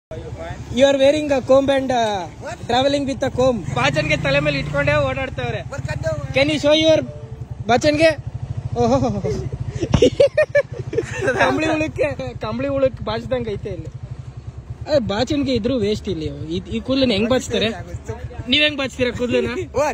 You are wearing a comb and travelling with a comb ಬಾಚನ್ಗೆ ತಲೆ ಮೇಲೆ ಇಟ್ಕೊಂಡೇ ಓಡಾಡ್ತಾವ್ರೆ ಕ್ಯಾನ್ ಯು ಶೋ ಯುವರ್ ಬಾಚನ್ಗೆ ಓಹೋ ಕಂಬಳಿ ಉಳಕ್ಕೆ ಕಂಬಳಿ ಉಳಕ್ ಬಾಚ್ದಂಗ ಐತೆ ಇಲ್ಲಿ ಅದೇ ಬಾಚನ್ಗೆ ಇದ್ರು ವೇಸ್ಟ್ ಇಲ್ಲಿ ಈ- ಈ ಕೂದಲನ್ನ ಹೆಂಗ್ ಬಾಚ್ತಾರೆ ನೀವ್ ಹೆಂಗ್ ಬಾಚ್ತೀರಾ ಕೂದಲನ್ನ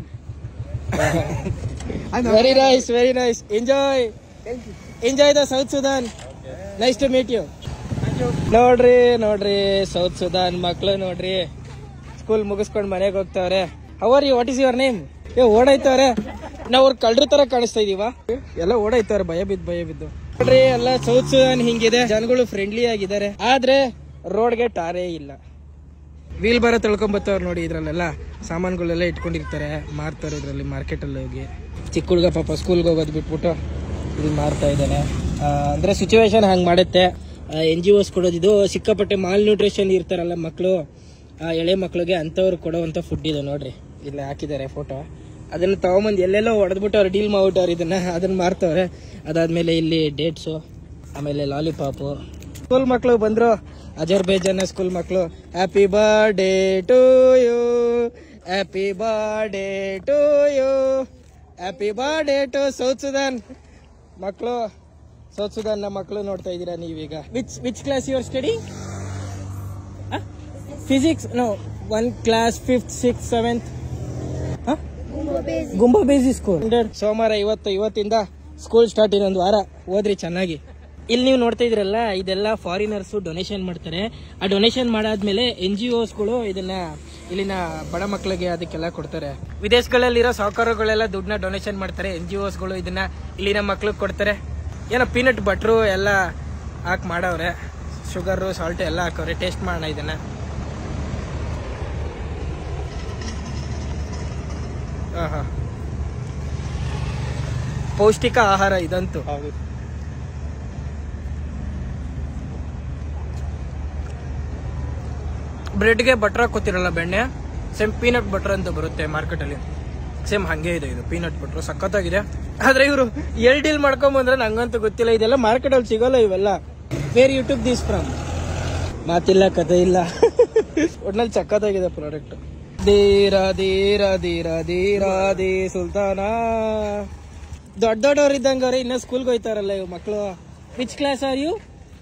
very nice very nice enjoy enjoy the South Sudan nice to meet you ನೋಡ್ರಿ ನೋಡ್ರಿ ಸೌತ್ ಸುದಾನ್ ಮಕ್ಳು ನೋಡ್ರಿ ಸ್ಕೂಲ್ ಮುಗಿಸ್ಕೊಂಡ್ ಮನೆಗೆ ಹೋಗ್ತಾವ್ರೆ ಅವರ್ you what is your name ಏ ಓಡಾಯ್ತವ್ರೆ ನಾವ್ ಅವ್ರ ಕಳ್ರ ತರ ಕಾಣಿಸ್ತಾ ಇದೀವ ಎಲ್ಲ ಓಡಾಯ್ತವ್ರೆ ಭಯ ಬಿದ್ದು ಭಯ ಬಿದ್ದು ನೋಡ್ರಿ ಎಲ್ಲ ಸೌತ್ ಸುದಾನ್ ಹಿಂಗಿದೆ ಜನಗಳು ಫ್ರೆಂಡ್ಲಿ ಆಗಿದ್ದಾರೆ ಆದ್ರೆ ರೋಡ್ಗೆ ಟಾರೇ ಇಲ್ಲ ವೀಲ್ ಬಾರ ತಿಳ್ಕೊಂಡ್ ಬರ್ತಾವ್ರು ನೋಡಿ ಇದ್ರಲ್ಲೆಲ್ಲ ಸಾಮಾನುಗಳೆಲ್ಲ ಇಟ್ಕೊಂಡಿರ್ತಾರೆ ಮಾರ್ತಾರೆ ಇದ್ರಲ್ಲಿ ಮಾರ್ಕೆಟ್ ಅಲ್ಲಿ ಹೋಗಿ ಚಿಕ್ಕ ಹುಡುಗ ಪಾಪ ಸ್ಕೂಲ್ಗೆ ಹೋಗೋದು ಬಿಟ್ಬಿಟ್ಟು ಇಲ್ಲಿ ಮಾರ್ತಾ ಇದ್ದಾನೆ ಆ, ಅಂದ್ರೆ ಸಿಚುವೇಶನ್ ಹಂಗ್ ಮಾಡುತ್ತೆ ಎನ್ ಜಿ ಓಸ್ ಕೊಡೋದು ಇದು ಸಿಕ್ಕಾಪಟ್ಟೆ ಮಾಲ್ ನ್ಯೂಟ್ರಿಷನ್ ಇರ್ತಾರಲ್ಲ ಮಕ್ಕಳು ಎಳೆ ಮಕ್ಳಿಗೆ ಅಂಥವ್ರು ಕೊಡೋವಂಥ ಫುಡ್ ಇದೆ ನೋಡ್ರಿ ಇಲ್ಲಿ ಹಾಕಿದ್ದಾರೆ ಫೋಟೋ ಅದನ್ನ ತಗೊಂಬಂದು ಎಲ್ಲೆಲ್ಲೋ ಹೊಡೆದ್ಬಿಟ್ಟು ಅವ್ರು ಡೀಲ್ ಮಾಡ್ಬಿಟ್ಟವ್ರು ಇದನ್ನ ಅದನ್ನ ಮಾರ್ತವ್ರೆ ಅದಾದ್ಮೇಲೆ ಇಲ್ಲಿ ಡೇಟ್ಸು ಆಮೇಲೆ ಲಾಲಿಪಾಪು ಸ್ಕೂಲ್ ಮಕ್ಕಳು ಬಂದ್ರು ಅಜರ್ಬೈಜಾನ್ ಸ್ಕೂಲ್ ಮಕ್ಕಳು happy birthday to you happy birthday to you happy birthday to South Sudan ಮಕ್ಕಳು ಸೌತ್ ಸುದಾನ್ ನ ಮಕ್ಕಳು ನೋಡ್ತಾ ಇದ್ದೀರಾ ನೀವೀಗ which which class your study physics no one class fifth six seventh ಗುಂಬಾ ಬೇಸಿ ಸ್ಕೂಲ್ ಸೋಮವಾರ ಇವತ್ತು ಇವತ್ತಿಂದ ಸ್ಕೂಲ್ ಸ್ಟಾರ್ಟ್ ಇನ್ನೊಂದು ವಾರ ಓದ್ರಿ ಚೆನ್ನಾಗಿ ಇಲ್ಲಿ ನೀವು ನೋಡ್ತಾ ಇದ್ರಲ್ಲ ಇದೆಲ್ಲ ಫಾರಿನರ್ಸ್ ಡೊನೇಷನ್ ಮಾಡ್ತಾರೆ ಆ ಡೊನೇಷನ್ ಮಾಡಾದ್ಮೇಲೆ ಎನ್ ಜಿ ಓಸ್ಗಳು ಇದನ್ನ ಇಲ್ಲಿನ ಬಡ ಮಕ್ಕಳಿಗೆ ಅದಕ್ಕೆಲ್ಲ ಕೊಡ್ತಾರೆ ವಿದೇಶಗಳಲ್ಲಿರೋ ಸಾಹುಕಾರಗಳೆಲ್ಲ ದುಡ್ಡನ್ನ ಡೊನೇಷನ್ ಮಾಡ್ತಾರೆ ಎನ್ ಜಿ ಓಸ್ಗಳು ಇದನ್ನ ಇಲ್ಲಿನ ಮಕ್ಳಿಗೆ ಕೊಡ್ತಾರೆ ಏನೋ ಪೀನಟ್ ಬಟ್ರು ಎಲ್ಲ ಹಾಕಿ ಮಾಡವ್ರೆ ಶುಗರು ಸಾಲ್ಟ್ ಎಲ್ಲ ಹಾಕವ್ರೆ ಟೇಸ್ಟ್ ಮಾಡೋಣ ಇದನ್ನ ಆಹಾ. ಪೌಷ್ಟಿಕ ಆಹಾರ ಇದಂತೂ ಬ್ರೆಡ್ಗೆ ಬಟರ್ ಹಾಕೋತಿರಲ್ಲ ಬೆಣ್ಣೆ ಸೇಮ್ ಪೀನಟ್ ಬಟರ್ ಅಂತ ಬರುತ್ತೆ ಮಾರ್ಕೆಟಲ್ಲಿ ಸೇಮ್ ಹಂಗೆ ಇದೆ ಇದು ಪೀನಟ್ ಬಟರ್ ಸಖತ್ತಾಗಿದೆ ಆದ್ರೆ ಇವರು ಎಲ್ ಡೀಲ್ ಮಾಡ್ಕೊಂಡ್ ಬಂದ್ರೆ ನಂಗಂತೂ ಗೊತ್ತಿಲ್ಲ ಇದೆಲ್ಲ ಮಾರ್ಕೆಟ್ ಅಲ್ಲಿ ಸಿಗೋಲ್ಲ ಇವೆಲ್ಲ where you took this from ಮಾತಿಲ್ಲ ಕತೆ ಇಲ್ಲ ಒಟ್ನಲ್ಲಿ ಸಖತ್ತಾಗಿದೆ ಪ್ರಾಡಕ್ಟ್ ಧೀರ ಧೀರ ಧೀರ ಧೀರ ಧೀ ಸುಲ್ತಾನ ದೊಡ್ಡ ದೊಡ್ಡವ್ರು ಇದ್ದಂಗೆ ಅವ್ರೆ ಇನ್ನ ಸ್ಕೂಲ್ಗೆ ಹೋಯ್ತಾರಲ್ಲ ಇವ್ ಮಕ್ಕಳು which class are you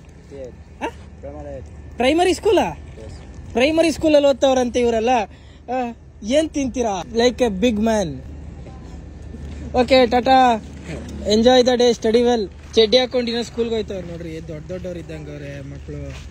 primary ಸ್ಕೂಲಾ ಪ್ರೈಮರಿ ಸ್ಕೂಲಲ್ಲಿ ಓದ್ತಾವ್ರಂತೆ ಇವರೆಲ್ಲ ಆ, ಏನ್ ತಿಂತೀರಾ like a big man okay tata enjoy the day study well ಚಡ್ಡಿ ಹಾಕೊಂಡಿನ ಸ್ಕೂಲ್ಗೆ ಹೋಯ್ತವ್ರು ನೋಡ್ರಿ ದೊಡ್ಡ ದೊಡ್ಡವ್ರು ಇದ್ದಂಗೆ ಅವ್ರೆ ಮಕ್ಕಳು